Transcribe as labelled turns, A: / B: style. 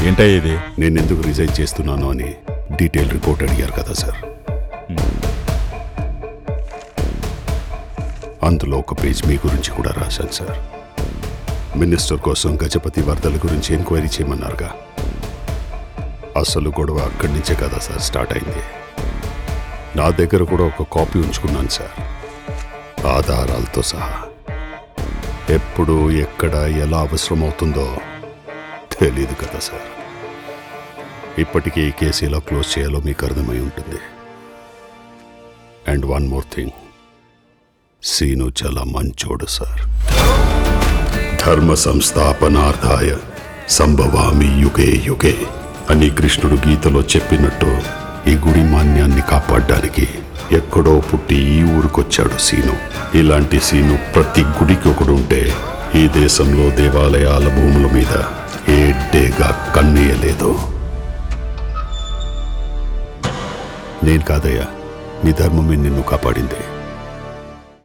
A: ఏంటయ్య ఇది
B: నేను ఎందుకు రిజైన్ చేస్తున్నాను అని డీటెయిల్ రిపోర్ట్ అడిగారు కదా సార్ అందులో ఒక పేజ్ మీ గురించి కూడా రాశాను సార్ మినిస్టర్ కోసం గజపతి వరదల గురించి ఎంక్వైరీ చేయమన్నారుగా అసలు గొడవ అక్కడి నుంచే కదా సార్ స్టార్ట్ అయింది నా దగ్గర కూడా ఒక కాపీ ఉంచుకున్నాను సార్ ఆధారాలతో సహా ఎప్పుడు ఎక్కడ ఎలా అవసరం అవుతుందో తెలీదు కదా సార్ ఇప్పటికీ ఈ కేసు ఎలా క్లోజ్ చేయాలో మీకు అర్థమై ఉంటుంది and one more thing Seenu చాలా మంచోడు సార్ ధర్మ సంస్థాపనార్థాయ సంభవామి యుగే యుగే అని కృష్ణుడు గీతలో చెప్పినట్టు ఈ గుడి మాన్యాన్ని కాపాడడానికి ఎక్కడో పుట్టి ఈ ఊరికొచ్చాడు సీను ఇలాంటి సీను ప్రతి గుడికి ఒకడు ఉంటే ఈ దేశంలో దేవాలయాల భూముల మీద ఏ డేగా కన్నీయలేదు నేను కాదయ్యా నీ ధర్మమే నిన్ను కాపాడింది